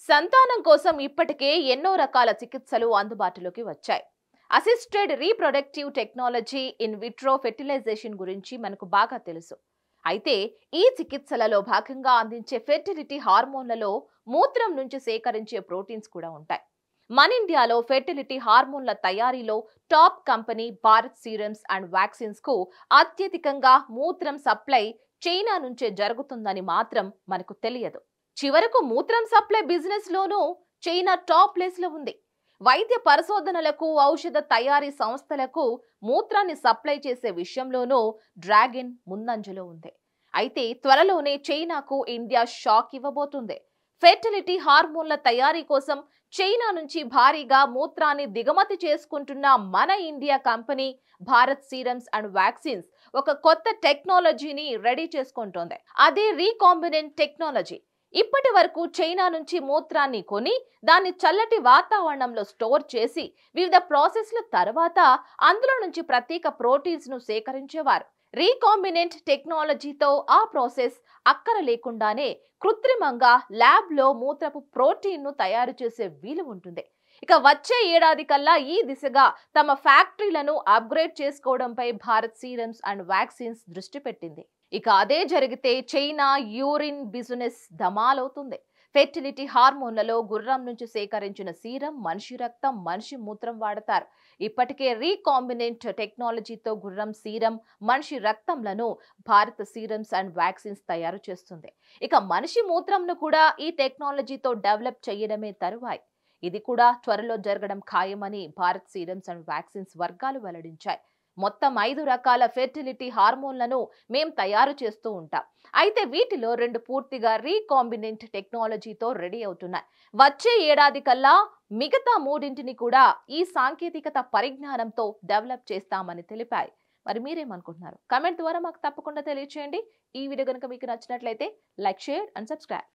సంతానం కోసం ఇప్పటికే ఎన్నో రకాల చికిత్సలు అందుబాటులోకి వచ్చాయి assisted reproductive technology in vitro fertilisation గురించి మనకు బాగా తెలుసు అయితే ఈ చికిత్సలలో భాగంగా అందించే ఫెర్టిలిటీ హార్మోన్లలో మూత్రం నుంచి సేకరించే ప్రోటీన్స్ కూడా ఉంటాయి మన ఇండియాలో ఫెర్టిలిటీ హార్మోన్ల తయారీలో top company Bharat Serums and Vaccines కు అత్యధికంగా మూత్రం సప్లై చైనా నుంచే జరుగుతుందని మాత్రం మనకు తెలియదు చివరకు మూత్రం సప్లై బిజినెస్ లోనూ చైనా టాప్ ప్లేస్ లో ఉంది వైద్య పరిశోధనలకు ఔషధ తయారీ సంస్థలకు మూత్రాన్ని సప్లై చేసే విషయంలోనూ డ్రాగన్ ముందంజలో ఉంది అయితే త్వరలోనే చైనాకు ఇండియా షాక్ ఇవ్వబోతుంది ఫెర్టిలిటీ హార్మోన్ల తయారీ కోసం చైనా నుంచి భారీగా మూత్రాన్ని దిగుమతి చేసుకుంటున్న మన India company Bharat Serums and Vaccines ఒక కొత్త టెక్నాలజీని రెడీ చేసుకుంటోంది అదే రీకాంబినెంట్ టెక్నాలజీ ఇప్పటి వరకు చైనా నుంచి మూత్రాన్ని కొని దాన్ని చల్లటి వాతావరణంలో స్టోర్ చేసి వివిధ ప్రాసెస్ల తర్వాత అందులో నుంచి ప్రత్యేక ప్రోటీన్స్ ను సేకరించేవారు రీకాంబినెంట్ టెక్నాలజీతో ఆ ప్రాసెస్ అక్కర లేకుండానే కృత్రిమంగా ల్యాబ్ లో మూత్రపు ప్రోటీన్ ను తయారు చేసే వీలు ఉంటుంది ఇక వచ్చే ఏడాది కల్లా ఈ దిశగా తమ ఫ్యాక్టరీలను అప్గ్రేడ్ చేసుకోవడంపై భారత్ సీరమ్స్ అండ్ వ్యాక్సిన్స్ దృష్టి పెట్టింది ఇక అదే జరిగితే చైనా యూరిన్ బిజినెస్ ధమాలవుతుంది ఫెర్టిలిటీ హార్మోన్లలో గుర్రం నుంచి సేకరించిన సీరం మనిషి రక్తం మనిషి మూత్రం వాడతారు ఇప్పటికే రీకాంబినెంట్ టెక్నాలజీతో గుర్రం సీరం మనిషి రక్తంలను భారత సీరమ్స్ అండ్ వ్యాక్సిన్స్ తయారు చేస్తుంది ఇక మనిషి మూత్రంను కూడా ఈ టెక్నాలజీతో డెవలప్ చేయడమే తరువాయి ఇది కూడా త్వరలో జరగడం ఖాయమని భారత్ సీరమ్స్ అండ్ వ్యాక్సిన్స్ వర్గాలు వెల్లడించాయి మొత్తం ఐదు రకాల ఫెర్టిలిటీ హార్మోన్లను మేం తయారు చేస్తూ ఉంటాం అయితే వీటిలో రెండు పూర్తిగా రీకాంబినెంట్ టెక్నాలజీతో రెడీ అవుతున్నాయి వచ్చే ఏడాది కల్లా మిగతా మూడింటిని కూడా ఈ సాంకేతికత పరిజ్ఞానంతో డెవలప్ చేస్తామని తెలిపాయి మరి మీరేమనుకుంటున్నారు కమెంట్ ద్వారా మాకు తప్పకుండా తెలియచేయండి ఈ వీడియో కనుక మీకు నచ్చినట్లయితే లైక్ షేర్ అండ్ సబ్స్క్రైబ్